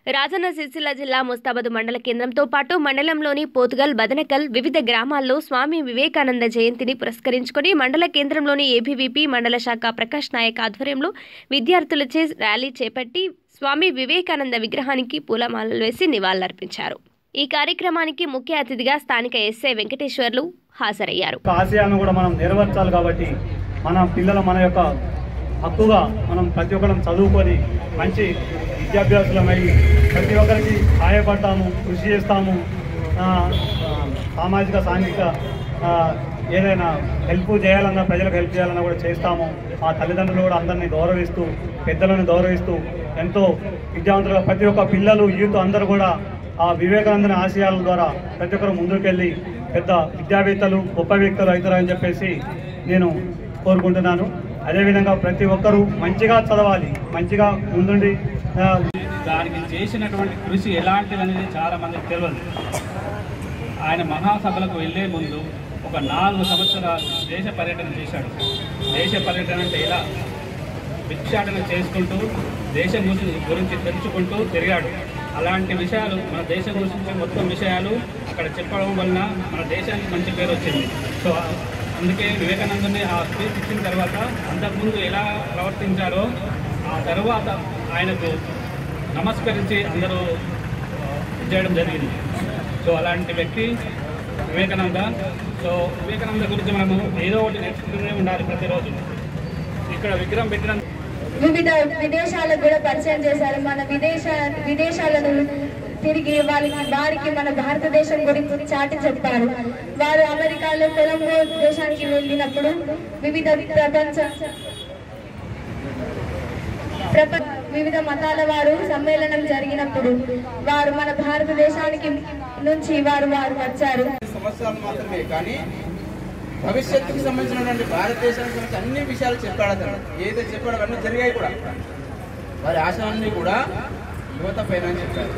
రాజన్న సిరిసిల్ల జిల్లా ముస్తాబాద్ మండల కేంద్రంతో పాటు మండలంలోని పోతుగల్ బదనకల్ వివిధ గ్రామాల్లో స్వామి వివేకానంద జయంతిని పురస్కరించుకుని మండల కేంద్రంలోని ఏబీవీపీ మండల శాఖ ప్రకాష్ నాయక్ ఆధ్వర్యంలో విద్యార్థులచే ర్యాలీ చేపట్టి స్వామి వివేకానంద విగ్రహానికి పూలమాలలు వేసి నివాళులర్పించారు ఈ కార్యక్రమానికి ముఖ్య అతిథిగా స్థానిక ఎస్ఐ వెంకటేశ్వర్లు హాజరయ్యారు యొక్క ఆశయాలను కూడా మనం నెరవేర్చాలి కాబట్టి మన పిల్లల మన యొక్క హక్కుగా మనం ప్రతి ఒక్కరం చదువుకొని మంచి విద్యాభ్యాసులమై ప్రతి ఒక్కరికి సహాయపడతాము కృషి చేస్తాము ఆ, ఆ, సామాజిక సాంఘిక ఆ, ఏదైనా హెల్ప్ చేయాలన్నా ప్రజలకు హెల్ప్ చేయాలన్నా కూడా చేస్తాము ఆ తల్లిదండ్రులు కూడా అందరినీ గౌరవిస్తూ పెద్దలను గౌరవిస్తూ ఎంతో విద్యావంతులుగా ప్రతి ఒక్క పిల్లలు యూత్ అందరూ కూడా ఆ వివేకానందని ఆశయాల ద్వారా ప్రతి ఒక్కరు ముందుకెళ్ళి పెద్ద విద్యావేత్తలు గొప్ప వ్యక్తులు అవుతారని చెప్పేసి నేను కోరుకుంటున్నాను అదేవిధంగా ప్రతి ఒక్కరూ మంచిగా చదవాలి మంచిగా ముందుండి ఆ, దానికి చేసినటువంటి కృషి ఎలాంటిది అనేది చాలా మందికి తెలియదు ఆయన మహాసభలకు వెళ్ళే ముందు ఒక నాలుగు సంవత్సరాలు దేశ పర్యటన చేశాడు దేశ పర్యటన అంటే ఇలా భిక్షాటన చేసుకుంటూ దేశం గురించి గురించి తెలుసుకుంటూ తిరిగాడు అలాంటి విషయాలు మన దేశం గురించి మొత్తం విషయాలు అక్కడ చెప్పడం వలన మన దేశానికి మంచి పేరు వచ్చింది సో అందుకే వివేకానందుని ఆ స్పీచ్ ఇచ్చిన తర్వాత అంతకుముందు ఎలా ప్రవర్తించారో ఆ తర్వాత ఆయనకు నమస్కరించి అందరూ ఆ, చేయడం జరిగింది సో అలాంటి వ్యక్తి వివేకానంద సో వివేకానంద గురించి మనము ఏదో ఒకటి నేర్చుకుంటూనే ఉండాలి ప్రతిరోజు ఇక్కడ విగ్రహం పెట్టిన వివిధ విదేశాలకు కూడా పరిచయం చేశారు మన విదేశ విదేశాలను తిరిగి వాళ్ళకి వారికి మన భారతదేశం గురించి చాటి చెప్పారు వారు అమెరికాలో కొలంబో దేశానికి వెళ్ళినప్పుడు వివిధ ప్రపంచ ప్రప వివిధ మతాల వారు సమ్మేళనం జరిగినప్పుడు వారు మన భారతదేశానికి నుంచి వారు వారు వచ్చారు సంవత్సరాలు మాత్రమే కానీ భవిష్యత్తుకు సంబంధించినటువంటి భారతదేశానికి సంబంధించిన అన్ని విషయాలు చెప్పాడు అతను ఏదైతే చెప్పాడో అవన్నీ జరిగాయి కూడా వారి ఆశలన్నీ కూడా యువత పైన అని చెప్పారు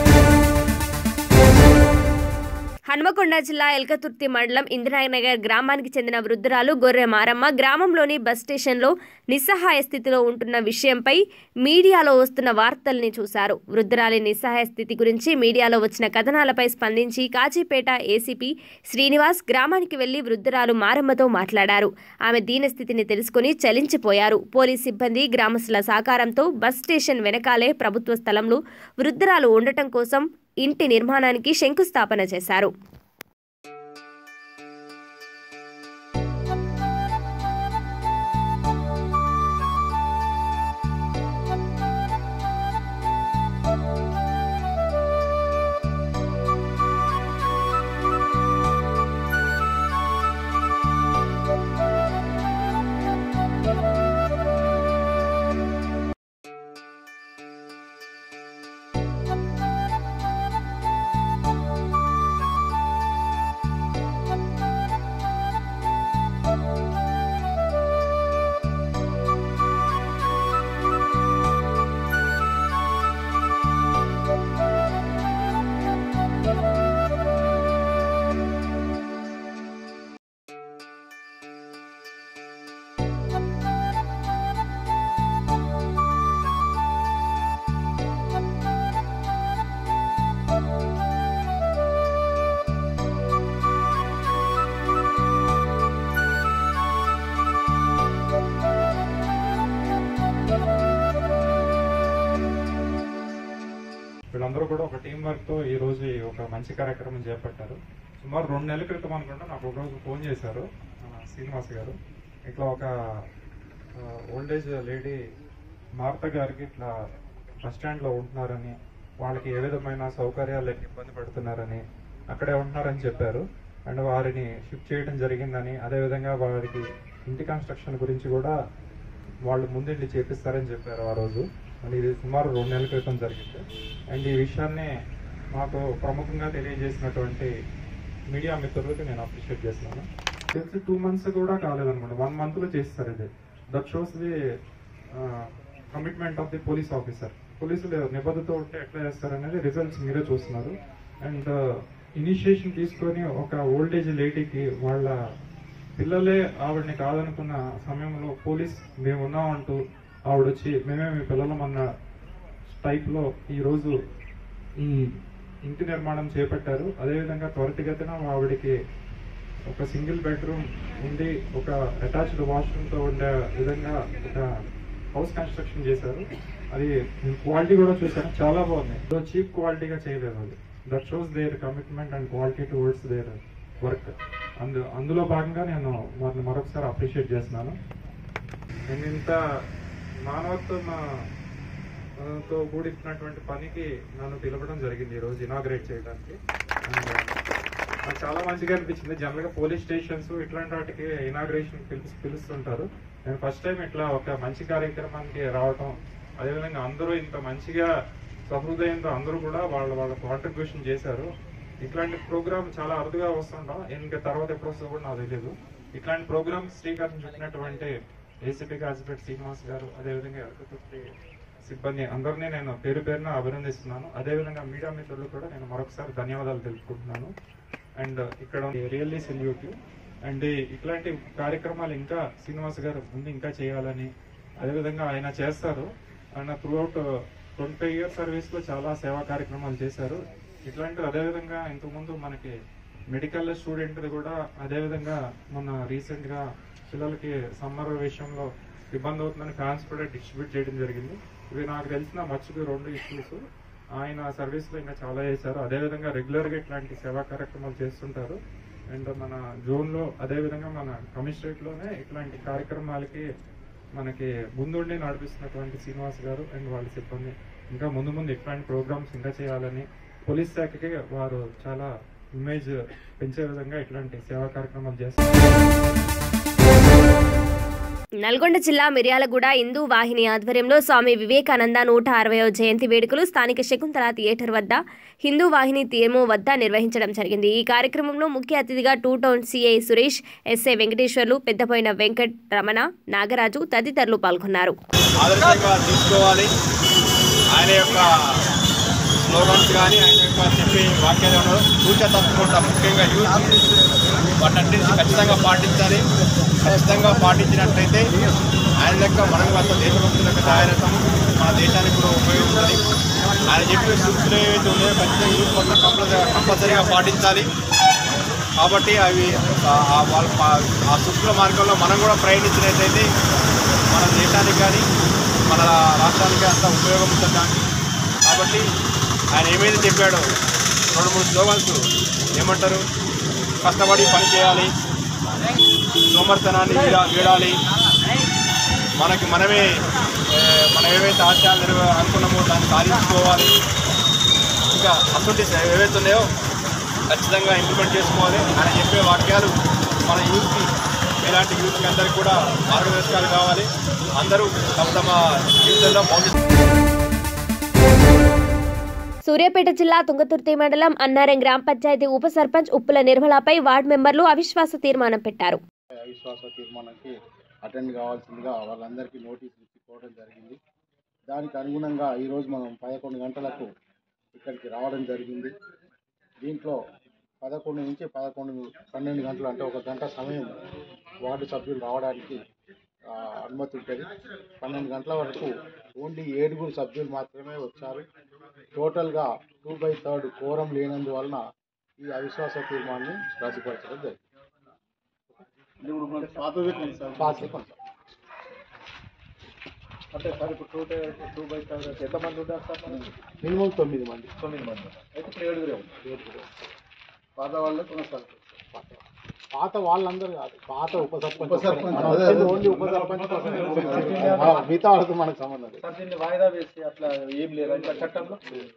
హన్మకొండ జిల్లా ఎల్కతుర్తి మండలం ఇందిరానగర్ గ్రామానికి చెందిన వృద్ధురాలు గొర్రె మారమ్మ గ్రామంలోని బస్ స్టేషన్లో నిస్సహాయ స్థితిలో ఉంటున్న విషయంపై మీడియాలో వస్తున్న వార్తల్ని చూశారు వృద్ధురాలి నిస్సహాయ స్థితి గురించి మీడియాలో వచ్చిన కథనాలపై స్పందించి కాజీపేట ఏసీపీ శ్రీనివాస్ గ్రామానికి వెళ్లి వృద్ధురాలు మారమ్మతో మాట్లాడారు ఆమె దీనస్థితిని తెలుసుకుని చలించిపోయారు పోలీస్ సిబ్బంది గ్రామస్తుల సహకారంతో బస్ స్టేషన్ వెనకాలే ప్రభుత్వ స్థలంలో వృద్ధురాలు ఉండటం కోసం ఇంటి నిర్మాణానికి శంకుస్థాపన చేశారు వీళ్ళందరూ కూడా ఒక టీం వర్క్ తో ఈ రోజు ఈ ఒక మంచి కార్యక్రమం చేపట్టారు సుమారు రెండు నెలల క్రితం అనుకుంటా నాకు ఒక రోజు ఫోన్ చేశారు మన శ్రీనివాస్ గారు ఇట్లా ఒక ఓల్డ్ ఏజ్ లేడీ మార్త గారికి ఇట్లా బస్ స్టాండ్ లో ఉంటున్నారని వాళ్ళకి ఏ విధమైన సౌకర్యాలు లేక ఇబ్బంది పడుతున్నారని అక్కడే ఉంటున్నారని చెప్పారు అండ్ వారిని షిఫ్ట్ చేయడం జరిగిందని అదేవిధంగా వారికి ఇంటి కన్స్ట్రక్షన్ గురించి కూడా వాళ్ళు ముందుండి చేపిస్తారని చెప్పారు ఆ రోజు అండ్ ఇది సుమారు రెండు నెలల క్రితం జరిగింది అండ్ ఈ విషయాన్ని మాకు ప్రముఖంగా తెలియజేసినటువంటి మీడియా మిత్రులకు నేను అప్రిషియేట్ చేస్తున్నాను తెలిసి టూ మంత్స్ కూడా కాలేదనుకోండి వన్ మంత్ లో చేస్తారు ఇది that shows the commitment of the police officer పోలీసులు నిబద్ధతో ఉంటే ఎట్లా చేస్తారనేది రిజల్ట్స్ మీరే చూస్తున్నారు అండ్ ఇనిషియేషన్ తీసుకొని ఒక ఓల్డ్ ఏజ్ లేడీకి వాళ్ళ పిల్లలే ఆవిడని కాదనుకున్న సమయంలో పోలీస్ మేము ఉన్నామంటూ ఆవిడ వచ్చి మేమే మీ పిల్లలం అన్న టైప్ లో ఈ రోజు ఈ ఇంటి నిర్మాణం చేపట్టారు అదేవిధంగా త్వరితగతిన ఆవిడకి ఒక సింగిల్ బెడ్రూమ్ ఉండి ఒక అటాచ్డ్ వాష్రూమ్తో ఉండే విధంగా ఒక హౌస్ కన్స్ట్రక్షన్ చేశారు అది క్వాలిటీ కూడా చూసాను చాలా బాగుంది చీప్ క్వాలిటీగా చేయలేదు అది that shows their commitment and quality towards their work అందు అందులో భాగంగా నేను వారిని మరొకసారి అప్రిషియేట్ చేస్తున్నాను నేను ఇంత మానవత్వం ఆ, తో కూడినటువంటి పనికి నన్ను పిలవడం జరిగింది ఈ రోజు ఇనాగ్రేట్ చేయడానికి అండ్ నాకు చాలా మంచిగా అనిపించింది జనరల్ గా పోలీస్ స్టేషన్స్ ఇట్లాంటి వాటికి ఇనాగ్రేషన్ పిలిచి పిలుస్తుంటారు నేను ఫస్ట్ టైం ఇట్లా ఒక మంచి కార్యక్రమానికి రావటం అదేవిధంగా అందరూ ఇంత మంచిగా సహృదయంతో అందరూ కూడా వాళ్ళ వాళ్ళ కాంట్రిబ్యూషన్ చేశారు ఇట్లాంటి ప్రోగ్రామ్ చాలా అరుదుగా వస్తుంటాం ఇంకా తర్వాత ఎప్పుడు వస్తుందో కూడా నాకు తెలియదు ఇట్లాంటి ప్రోగ్రామ్ శ్రీకారం చుట్టినటువంటి ఏసీపీ కాజిపేట్ శ్రీనివాస్ గారు అదేవిధంగా ఎరకతుర్తి సిబ్బంది అందరినీ నేను పేరు పేరున అభినందిస్తున్నాను అదేవిధంగా మీడియా మిత్రులు కూడా నేను మరొకసారి ధన్యవాదాలు తెలుపుకుంటున్నాను అండ్ ఇక్కడ రియల్లీ సెల్యూట్ అండ్ ఇట్లాంటి కార్యక్రమాలు ఇంకా శ్రీనివాస్ గారు ముందు ఇంకా చేయాలని అదేవిధంగా ఆయన చేస్తారు ఆయన throughout twenty years service లో చాలా సేవా కార్యక్రమాలు చేశారు ఇట్లాంటి అదేవిధంగా ఇంతకుముందు మనకి మెడికల్ స్టూడెంట్ కూడా అదేవిధంగా మన రీసెంట్ గా పిల్లలకి సమ్మర్ విషయంలో ఇబ్బంది అవుతుందని ఫ్యాన్స్ కూడా డిస్ట్రిబ్యూట్ చేయడం జరిగింది ఇవి నాకు తెలిసిన మచ్చుకు రెండు ఇష్యూస్ ఆయన సర్వీస్ లో ఇంకా చాలా చేశారు అదేవిధంగా రెగ్యులర్ గా ఇట్లాంటి సేవా కార్యక్రమాలు చేస్తుంటారు అండ్ మన జోన్ లో అదేవిధంగా మన కమిషనరేట్ లోనే ఇట్లాంటి కార్యక్రమాలకి మనకి ముందుండి నడిపిస్తున్నటువంటి శ్రీనివాస్ గారు అండ్ వాళ్ళ సిబ్బంది ఇంకా ముందు ముందు ఇట్లాంటి ప్రోగ్రామ్స్ ఇంకా చేయాలని పోలీస్ శాఖకి వారు చాలా ఇమేజ్ పెంచే విధంగా ఇట్లాంటి సేవా కార్యక్రమాలు చేస్తారు నల్గొండ జిల్లా మిర్యాలగూడ హిందూ వాహిని ఆధ్వర్యంలో స్వామి వివేకానంద నూట అరవయో జయంతి వేడుకలు స్థానిక శకుంతల థియేటర్ వద్ద హిందూ వాహిని థియేమో వద్ద నిర్వహించడం జరిగింది ఈ కార్యక్రమంలో ముఖ్య అతిథిగా two town CI Suresh SI Venkateswarlu పెద్దపోయిన వెంకట్ రమణ నాగరాజు తదితరులు పాల్గొన్నారు ఆదర్శంగా తీసుకోవాలి ఆయన యొక్క స్లోగన్స్ కానీ ఆయన యొక్క చెప్పే వాక్యాలను సూచన తప్పకుండా ముఖ్యంగా యూత్ వాటన్నింటినీ ఖచ్చితంగా పాటించాలి ఖచ్చితంగా పాటించినట్లయితే ఆయన లెక్క మనం అంత దేశభక్తుల యొక్క తయారవుతాము మన దేశానికి కూడా ఉపయోగపడుతుంది ఆయన చెప్పిన సూచనలు ఏవైతే ఉన్నాయో ఖచ్చితంగా యూత్ మొత్తం కంపల్సరీ కంపల్సరీగా పాటించాలి కాబట్టి అవి ఆ- ఆ వాళ్ళ పా- ఆ సూక్ష్మ మార్గంలో మనం కూడా ప్రయాణించినట్లయితే మన దేశానికి కానీ మన రాష్ట్రానికి అంత ఉపయోగం ఉంటుంది దానికి కాబట్టి ఆయన ఏమైతే చెప్పాడో రెండు మూడు స్లోగన్స్ ఏమంటారు కష్టపడి పని చేయాలి సోమర్తనాన్ని వీడా వీడాలి మనకి మనమే ఏ, మనం ఏవైతే ఆశయాలు నెరవే అనుకున్నామో దాన్ని సాధించుకోవాలి ఇంకా అటువంటి ఏవైతే ఉన్నాయో ఖచ్చితంగా ఇంప్లిమెంట్ చేసుకోవాలి ఆయన చెప్పే వాక్యాలు మన యూత్కి ఇలాంటి యూత్కి అందరికీ కూడా మార్గదర్శకాలు కావాలి అందరూ తమ తమ జీవితంలో భవిష్యత్తు సూర్యాపేట జిల్లా తుంగతుర్తి మండలం అన్నారం గ్రామ పంచాయతీ ఉప సర్పంచ్ ఉప్పుల నిర్మలపై వార్డు మెంబర్లు అవిశ్వాస తీర్మానం పెట్టారు అవిశ్వాస తీర్మానానికి అటెండ్ కావాల్సిందిగా వాళ్ళందరికీ నోటీసులు ఇచ్చిపోవడం జరిగింది దానికి అనుగుణంగా ఈరోజు మనం పదకొండు గంటలకు ఇక్కడికి రావడం జరిగింది దీంట్లో పదకొండు నుంచి పదకొండు పన్నెండు గంటలు అంటే ఒక గంట సమయం వార్డు సభ్యులు రావడానికి ఆ, అనుమతి ఉంటుంది పన్నెండు గంటల వరకు ఓన్లీ ఏడుగురు సభ్యులు మాత్రమే వచ్చారు టోటల్గా టూ బై థర్డ్ కోరం లేనందువలన ఈ అవిశ్వాస తీర్మానాన్ని రద్దుపరచడం జరిగింది పాతది కొనసాగుతుంది. అంటే సార్ ఇప్పుడు టూ టూ బై థౌసండ్ ఎంతమంది ఉంటారు సార్ మనం మినిమం తొమ్మిది మంది తొమ్మిది మంది అయితే ఇప్పుడు ఏడుగురే ఉంటారు పాత వాళ్ళు కొనసాగుతారు పాత వాళ్ళందరూ కాదు పాత ఉప సర్పంచ్ ఉప సర్పంచ్. మనం వచ్చేది ఓన్లీ ఉప సర్పంచ్ కోసమే. ఆ, మిగతా వాళ్ళతో మనకు సంబంధం లేదు సార్ దీన్ని వాయిదా వేసి అట్లా ఏం లేదు ఇంకా చట్టంలో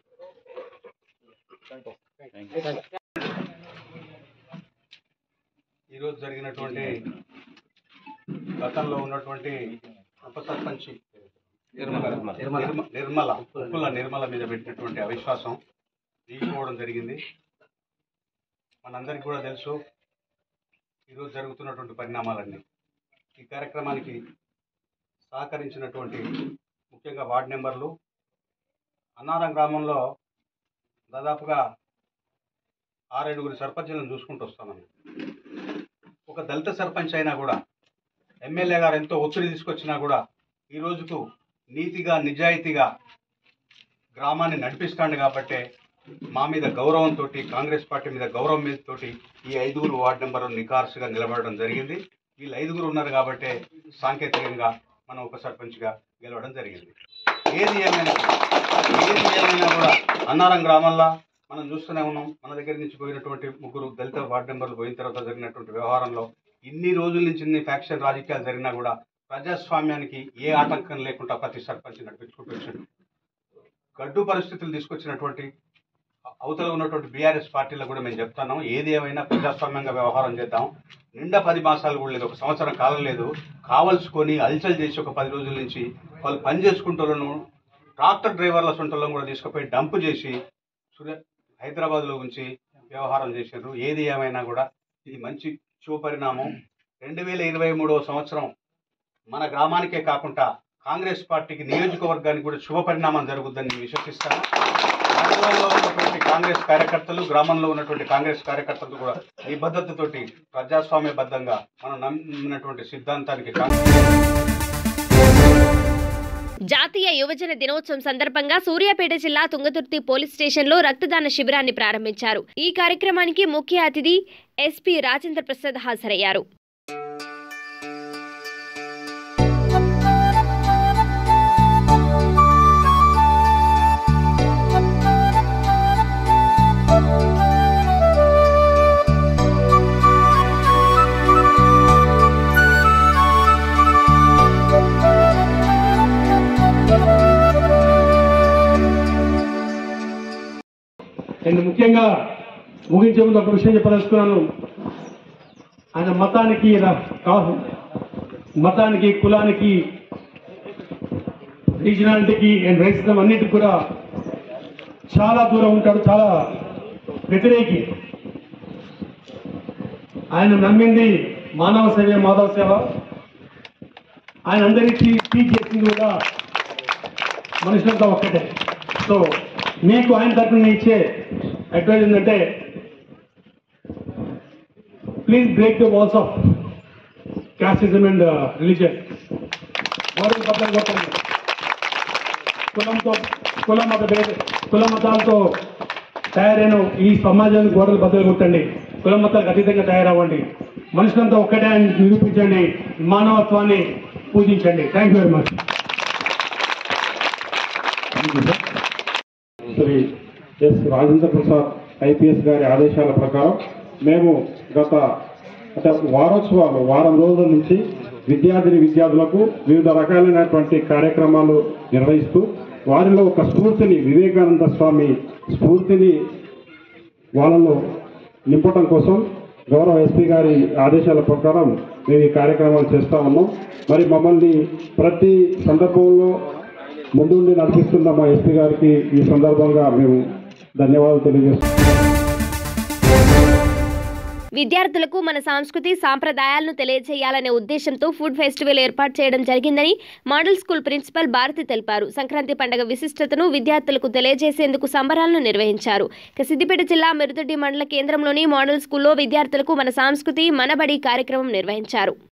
ఈరోజు జరిగినటువంటి గతంలో ఉన్నటువంటి ఉప సర్పంచ్ నిర్మల నిర్మల ఉప్పుల నిర్మల మీద పెట్టినటువంటి అవిశ్వాసం తీసుకోవడం జరిగింది మనందరికీ కూడా తెలుసు ఈరోజు జరుగుతున్నటువంటి పరిణామాలన్నీ ఈ కార్యక్రమానికి సహకరించినటువంటి ముఖ్యంగా వార్డు నెంబర్లు అన్నారం గ్రామంలో దాదాపుగా ఆరేడుగురు సర్పంచులను చూసుకుంటూ వస్తున్నాను ఒక దళిత సర్పంచ్ అయినా కూడా ఎమ్మెల్యే గారు ఎంతో ఒత్తిడి తీసుకొచ్చినా కూడా ఈ రోజుకు నీతిగా నిజాయితీగా గ్రామాన్ని నడిపిస్తాడు కాబట్టే మా మీద గౌరవంతో కాంగ్రెస్ పార్టీ మీద గౌరవం మీద తోటి ఈ ఐదుగురు వార్డు నెంబర్ నికార్సుగా నిలబడడం జరిగింది వీళ్ళు ఐదుగురు ఉన్నారు కాబట్టే సాంకేతికంగా మనం ఉప సర్పంచ్గా గెలవడం జరిగింది ఏది ఏమైనా ఏది ఏమైనా కూడా అన్నారం గ్రామంలో మనం చూస్తూనే ఉన్నాం మన దగ్గర నుంచి పోయినటువంటి ముగ్గురు దళిత వార్డు మెంబర్లు పోయిన తర్వాత జరిగినటువంటి వ్యవహారంలో ఇన్ని రోజుల నుంచి ఇన్ని ఫ్యాక్షన్ రాజకీయాలు జరిగినా కూడా ప్రజాస్వామ్యానికి ఏ ఆటంకం లేకుండా ప్రతి సర్పంచ్ నడిపించుకుంటూ వచ్చాడు గడ్డు పరిస్థితులు తీసుకొచ్చినటువంటి అవతల ఉన్నటువంటి బీఆర్ఎస్ పార్టీలో కూడా మేము చెప్తున్నాం ఏది ఏమైనా ప్రజాస్వామ్యంగా వ్యవహారం చేద్దాం నిండా పది మాసాలు కూడా లేదు ఒక సంవత్సరం కాలం లేదు కావలసుకొని అల్చల్ చేసి ఒక పది రోజుల నుంచి వాళ్ళు పని చేసుకుంటోళ్ళను ట్రాక్టర్ డ్రైవర్ల సొంటలను కూడా తీసుకుపోయి డంప్ చేసి సూర్య హైదరాబాద్లో ఉంచి వ్యవహారం చేశారు ఏది ఏమైనా కూడా ఇది మంచి శుభపరిణామం రెండు వేల ఇరవై మూడవ సంవత్సరం మన గ్రామానికే కాకుండా కాంగ్రెస్ పార్టీకి నియోజకవర్గానికి కూడా శుభ పరిణామం జరుగుద్దని నేను విశ్వసిస్తాను మండలంలో ఉన్నటువంటి కాంగ్రెస్ కార్యకర్తలు గ్రామంలో ఉన్నటువంటి కాంగ్రెస్ కార్యకర్తలు కూడా నిబద్ధతతోటి ప్రజాస్వామ్యబద్ధంగా మనం నమ్మినటువంటి సిద్ధాంతానికి కాంగ్రెస్ జాతీయ యువజన దినోత్సవం సందర్భంగా సూర్యాపేట జిల్లా తుంగతుర్తి పోలీస్ స్టేషన్లో రక్తదాన శిబిరాన్ని ప్రారంభించారు ఈ కార్యక్రమానికి ముఖ్య అతిథి ఎస్పీ రాజేంద్ర ప్రసాద్ హాజరయ్యారు నేను ముఖ్యంగా ముగించే ముందు ఒక విషయం చెప్పదలుచుకున్నాను ఆయన మతానికి ర- కా- మతానికి కులానికి రీజనాలిటీకి అండ్ రైసిజం అన్నిటికి కూడా చాలా దూరం ఉంటాడు చాలా వ్యతిరేకి ఆయన నమ్మింది మానవ సేవ మాధవ సేవ ఆయన అందరికీ టీచ్ చేసింది కూడా మనుషులంతా ఒక్కటే సో మీకు ఆయన తరఫున ఇచ్చే అడ్వైజ్ ఏంటంటే please break the walls of casteism and religion గోడలు బద్దలు కొట్టండి కులంతో కుల మత భేద కుల మతాలతో తయారైన ఈ సమాజానికి గోడలు బద్దలు కొట్టండి కుల మతాలకు అతీతంగా తయారవ్వండి మనుషులంతా ఒక్కటే అని నిరూపించండి మానవత్వాన్ని పూజించండి thank you very much Shri S Rajendra Prasad IPS గారి ఆదేశాల ప్రకారం మేము గత అంటే వారోత్సవాలు వారం రోజుల నుంచి విద్యార్థిని విద్యార్థులకు వివిధ రకాలైనటువంటి కార్యక్రమాలు నిర్వహిస్తూ వారిలో ఒక స్ఫూర్తిని వివేకానంద స్వామి స్ఫూర్తిని వాళ్ళలో నింపటం కోసం గౌరవ ఎస్పీ గారి ఆదేశాల ప్రకారం మేము ఈ కార్యక్రమాలు చేస్తా ఉన్నాం మరి మమ్మల్ని ప్రతి సందర్భంలో ముందుండి నడిపిస్తున్న మా ఎస్పీ గారికి ఈ సందర్భంగా మేము ధన్యవాదాలు తెలియజేస్తున్నాం విద్యార్థులకు మన సంస్కృతి సాంప్రదాయాలను తెలియజేయాలనే ఉద్దేశంతో ఫుడ్ ఫెస్టివల్ ఏర్పాటు చేయడం జరిగిందని మోడల్ స్కూల్ ప్రిన్సిపల్ భారతి తెలిపారు సంక్రాంతి పండుగ విశిష్టతను విద్యార్థులకు తెలియజేసేందుకు సంబరాలను నిర్వహించారు ఇక సిద్దిపేట జిల్లా మిరుదొడ్డి మండల కేంద్రంలోని మోడల్ స్కూల్లో విద్యార్థులకు మన సంస్కృతి మనబడి కార్యక్రమం నిర్వహించారు